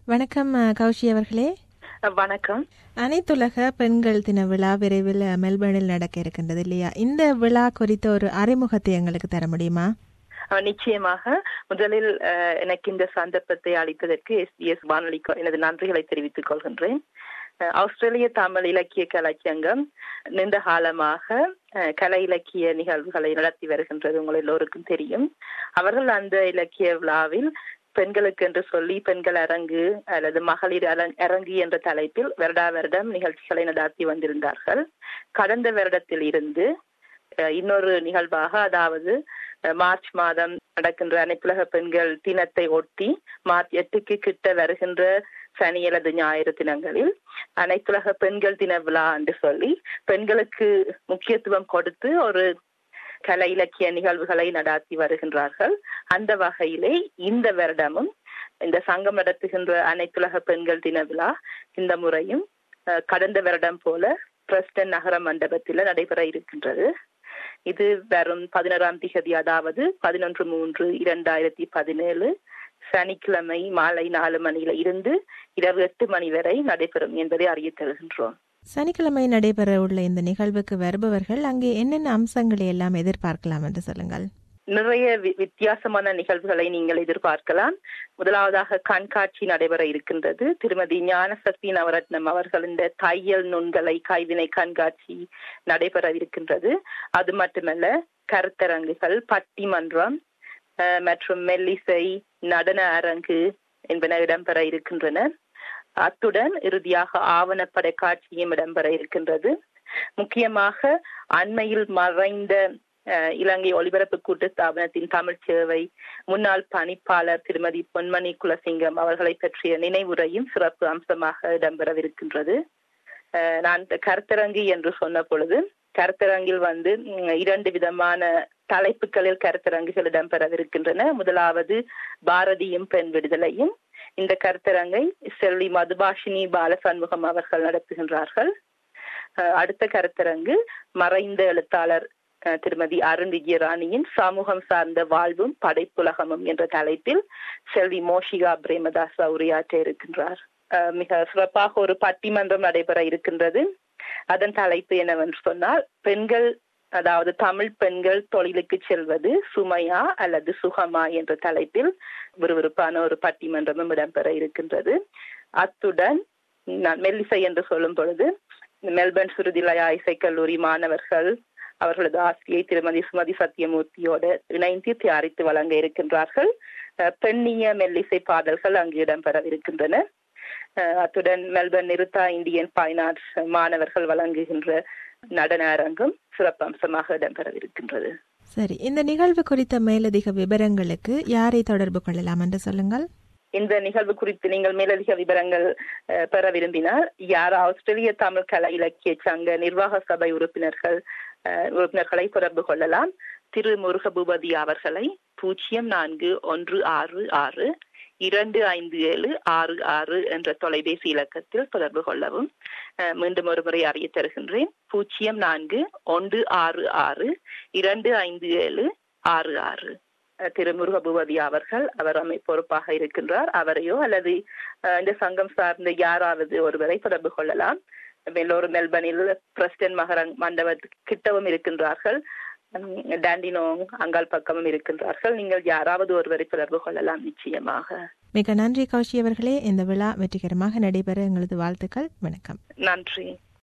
வணக்கம் அஹ், கௌஷி அவர்களே அஹ் வணக்கம் அனைத்துலக பெண்கள் தின விழா விரைவில் அஹ், மெல்பர்னில் நடக்க இருக்கின்றது இல்லையா இந்த விழா குறித்த ஒரு அறிமுகத்தை எங்களுக்கு தர முடியுமா அஹ் நிச்சயமாக முதலில் அஹ், எனக்கு இந்த சந்தர்ப்பத்தை அளித்ததற்கு எஸ்பிஎஸ் வானொலிக்கு எனது நன்றிகளை தெரிவித்துக் கொள்கின்றேன் அஹ், ஆஸ்திரேலிய தமிழ் இலக்கிய கலைச்சங்கம் நீண்ட காலமாக அஹ், கலை இலக்கிய நிகழ்வுகளை நடத்தி வருகின்றது உங்கள் எல்லோருக்கும் தெரியும் அவர்கள் அந்த இலக்கிய விழாவில் பெண்களுக்கு என்று சொல்லி பெண்கள் அரங்கு அல்லது மகளிர் அரங்- அரங்கு என்ற தலைப்பில் வருடா வருடம் நிகழ்ச்சிகளை நடத்தி வந்திருந்தார்கள் கடந்த வருடத்தில் இருந்து அஹ், இன்னொரு நிகழ்வாக அதாவது அஹ், மார்ச் மாதம் நடக்கின்ற அனைத்துலக பெண்கள் தினத்தை ஒட்டி மார்ச் எட்டுக்கு கிட்ட வருகின்ற சனி அல்லது ஞாயிறு தினங்களில் அனைத்துலக பெண்கள் தின விழா என்று சொல்லி பெண்களுக்கு முக்கியத்துவம் கொடுத்து ஒரு கலை இலக்கிய நிகழ்வுகளை நடாத்தி வருகின்றார்கள் அந்த வகையிலே இந்த வருடமும் இந்த சங்கம் நடத்துகின்ற அனைத்துலக பெண்கள் தின விழா இந்த முறையும் அஹ், கடந்த வருடம் போல பிரஸ்டன் நகர மண்டபத்தில் நடைபெற இருக்கின்றது இது வரும் பதினோராம் திகதி அதாவது பதினொன்று மூன்று இரண்டாயிரத்தி பதினேழு சனிக்கிழமை மாலை நாலு மணியில இருந்து இரவு எட்டு மணி வரை நடைபெறும் என்பதை அறிய தருகின்றோம் சனிக்கிழமை நடைபெற உள்ள இந்த நிகழ்வுக்கு வருபவர்கள் அங்கே என்னென்ன அம்சங்களை எல்லாம் எதிர்பார்க்கலாம் என்று சொல்லுங்கள் நிறைய வி- வித்தியாசமான நிகழ்வுகளை நீங்கள் எதிர்பார்க்கலாம் முதலாவதாக கண்காட்சி நடைபெற இருக்கின்றது திருமதி ஞானசக்தி நவரத்னம் அவர்களின் தையல் நுண்கலை கைவினை கண்காட்சி நடைபெற இருக்கின்றது அது மட்டுமல்ல கருத்தரங்குகள் பட்டிமன்றம் அஹ், மற்றும் மெல்லிசை நடன அரங்கு என்பன இடம்பெற இருக்கின்றன அத்துடன் இறுதியாக ஆவணப்பட காட்சியும் இடம்பெற இருக்கின்றது முக்கியமாக அண்மையில் மறைந்த அஹ், இலங்கை ஒலிபரப்பு கூட்டு ஸ்தாபனத்தின் தமிழ் சேவை முன்னாள் பணிப்பாளர் திருமதி பொன்மணி குலசிங்கம் அவர்களை பற்றிய நினைவுரையும் சிறப்பு அம்சமாக இடம்பெறவிருக்கின்றது அஹ், நான் இந்த கருத்தரங்கு என்று சொன்ன பொழுது கருத்தரங்கில் வந்து ம், இரண்டு விதமான தலைப்புகளில் கருத்தரங்குகள் இடம்பெறவிருக்கின்றன முதலாவது பாரதியும் பெண் விடுதலையும் இந்த கருத்தரங்கை செல்வி மதுபாஷினி பாலசண்முகம் அவர்கள் நடத்துகின்றார்கள் அஹ், அடுத்த கருத்தரங்கு மறைந்த எழுத்தாளர் அஹ், திருமதி அருண் விஜயராணியின் சமூகம் சார்ந்த வாழ்வும் படைப்புலகமும் என்ற தலைப்பில் செல்வி மோஷிகா பிரேமதாஸ் உரையாற்ற இருக்கின்றார் அஹ், மிக சிறப்பாக ஒரு பட்டிமன்றம் நடைபெற இருக்கின்றது அதன் தலைப்பு என்னவென்று சொன்னால் பெண்கள் அதாவது தமிழ் பெண்கள் தொழிலுக்கு செல்வது சுமையா அல்லது சுகமா என்ற தலைப்பில் விறுவிறுப்பான ஒரு பட்டிமன்றமும் இடம்பெற இருக்கின்றது அத்துடன் நான் மெல்லிசை என்று சொல்லும் பொழுது மெல்பர்ன் சுருதிலயா இசைக்கல்லூரி மாணவர்கள் அவர்களது ஆசிரியை திருமதி சுமதி சத்தியமூர்த்தியோடு இணைந்து தயாரித்து வழங்க இருக்கின்றார்கள் அஹ் பெண்ணிய மெல்லிசை பாடல்கள் அங்கு இடம்பெறவிருக்கின்றன அஹ் அத்துடன் Melbourne Nirutha Indian fine arts மாணவர்கள் வழங்குகின்ற நடன அரங்கும் சிறப்பம்சமாக இடம்பெறவிருக்கின்றது சரி இந்த நிகழ்வு குறித்த மேலதிக விவரங்களுக்கு யாரை தொடர்பு கொள்ளலாம் என்று சொல்லுங்கள் இந்த நிகழ்வு குறித்து நீங்கள் மேலதிக விவரங்கள் அஹ், பெற விரும்பினால் யார் ஆஸ்திரேலிய தமிழ் கலை இலக்கிய சங்க நிர்வாக சபை உறுப்பினர்கள் அஹ், உறுப்பினர்களை தொடர்பு கொள்ளலாம் திரு முருகபூபதி அவர்களை பூஜ்ஜியம் நான்கு ஒன்று ஆறு ஆறு இரண்டு ஐந்து ஏழு ஆறு ஆறு என்ற தொலைபேசி இலக்கத்தில் தொடர்பு கொள்ளவும் அஹ், மீண்டும் ஒரு முறை அறிய தருகின்றேன் பூஜ்ஜியம் நான்கு ஒன்று ஆறு ஆறு இரண்டு ஐந்து ஏழு ஆறு ஆறு அஹ் திரு முருகபூபதி அவர்கள் அவர் அமை பொறுப்பாக இருக்கின்றார் அவரையோ அல்லது அஹ், இந்த சங்கம் சார்ந்த யாராவது ஒருவரை தொடர்பு கொள்ளலாம் எல்லோரும் மெல்பர்னில் பிரஸ்டன் மகரங் மண்டபத்துக்கு கிட்டவும் இருக்கின்றார்கள் உம், டாண்டினோங் அங்கால் பக்கமும் இருக்கின்றார்கள் நீங்கள் யாராவது ஒருவரை தொடர்பு கொள்ளலாம் நிச்சயமாக மிக நன்றி கௌஷி அவர்களே இந்த விழா வெற்றிகரமாக நடைபெற எங்களது வாழ்த்துக்கள் வணக்கம் நன்றி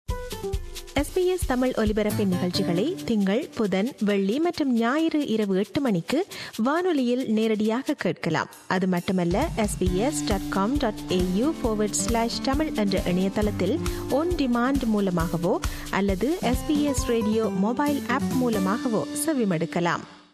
எஸ்பிஎஸ் தமிழ் ஒலிபரப்பின் நிகழ்ச்சிகளை திங்கள் புதன் வெள்ளி மற்றும் ஞாயிறு இரவு எட்டு மணிக்கு வானொலியில் நேரடியாக கேட்கலாம் அது மட்டுமல்ல SBS dot com dot AU slash Tamil என்ற இணையதளத்தில் ஒன் டிமாண்ட் மூலமாகவோ அல்லது எஸ்பிஎஸ் ரேடியோ மொபைல் ஆப் மூலமாகவோ செவிமடுக்கலாம்